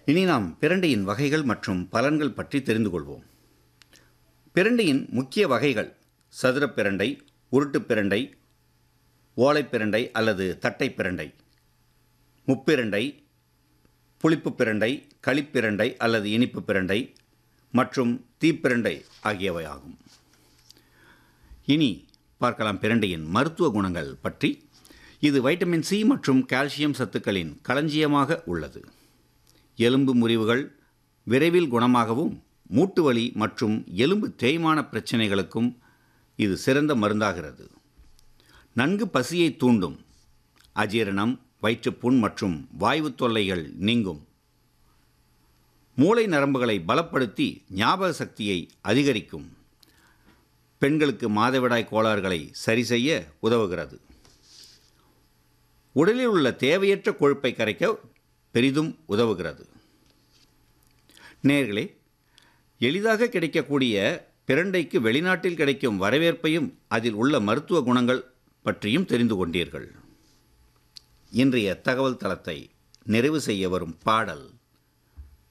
இனி நாம் பிரண்டையின் வகைகள் மற்றும் பலன்கள் பற்றி தெரிந்து கொள்வோம் பிரண்டையின் முக்கிய வகைகள் சதுரப் பிரண்டை உருட்டுப் பிரண்டை ஓலைப் பிரண்டை அல்லது தட்டை பிரண்டை முப்பிரண்டை புளிப்பு பிரண்டை களிப்பிரண்டை அல்லது இனிப்பு பிரண்டை மற்றும் தீப்பிரண்டை ஆகியவை ஆகும் இனி பார்க்கலாம் பிரண்டையின் மருத்துவ குணங்கள் பற்றி இது வைட்டமின் சி மற்றும் கால்சியம் சத்துக்களின் களஞ்சியமாக உள்ளது எலும்பு முறிவுகள் விரைவில் குணமாகவும் மூட்டு வலி மற்றும் எலும்பு தேய்மான பிரச்சனைகளுக்கும் இது சிறந்த மருந்தாகிறது நன்கு பசியை தூண்டும் அஜீரணம் வயிற்றுப்புண் மற்றும் வாய்வு தொல்லைகள் நீங்கும் மூளை நரம்புகளை பலப்படுத்தி ஞாபக சக்தியை அதிகரிக்கும் பெண்களுக்கு மாதவிடாய் கோளாறுகளை சரி செய்ய உதவுகிறது உடலில் உள்ள தேவையற்ற கொழுப்பை கரைக்க பெரிதும் உதவுகிறது நேர்களே எளிதாக கிடைக்கக்கூடிய பிரண்டைக்கு வெளிநாட்டில் கிடைக்கும் வரவேற்பையும் அதில் உள்ள மருத்துவ குணங்கள் பற்றியும் தெரிந்து கொண்டீர்கள் இன்றைய தகவல் தளத்தை நிறைவு செய்ய வரும் பாடல்